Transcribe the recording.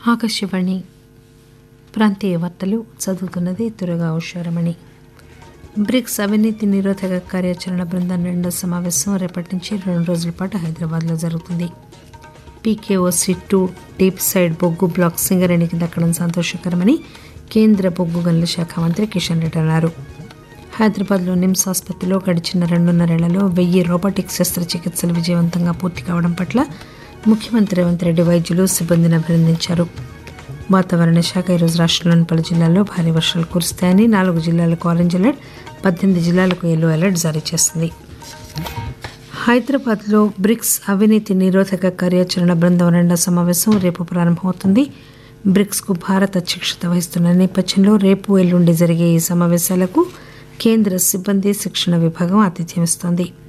ఆకాశవాణి ప్రాంతీయ వార్తలు చదువుతున్నది తురగా ఉషారమణి బ్రిక్స్ అవినీతి నిరోధక కార్యాచరణ బృందం రెండో సమావేశం రేపటి నుంచి రెండు రోజుల పాటు హైదరాబాద్లో జరుగుతుంది పీకేఓసీ టూ డీప్ సైడ్ బొగ్గు బ్లాక్ సింగరేణికి దక్కడం సంతోషకరమని కేంద్ర బొగ్గు గనుల శాఖ మంత్రి కిషన్ రెడ్డి అన్నారు హైదరాబాద్లో నిమ్స్ ఆసుపత్రిలో గడిచిన రెండున్నరేళ్లలో వెయ్యి రోబోటిక్ శస్త్రచికిత్సలు విజయవంతంగా పూర్తి కావడం పట్ల ముఖ్యమంత్రి రేవంత్ రెడ్డి వైద్యులు సిబ్బందిని అభినందించారు వాతావరణ శాఖ ఈరోజు రాష్ట్రంలోని పలు జిల్లాల్లో భారీ వర్షాలు కురుస్తాయని నాలుగు జిల్లాలకు ఆరెంజ్ అలర్ట్ పద్దెనిమిది జిల్లాలకు ఎల్లో అలర్ట్ జారీ చేసింది హైదరాబాద్లో బ్రిక్స్ అవినీతి నిరోధక కార్యాచరణ బృందం రెండో సమావేశం రేపు ప్రారంభమవుతుంది బ్రిక్స్కు భారత్ అధ్యక్షత వహిస్తున్న నేపథ్యంలో రేపు ఎల్లుండి జరిగే ఈ సమావేశాలకు కేంద్ర సిబ్బంది శిక్షణ విభాగం ఆతిథ్యం ఇస్తోంది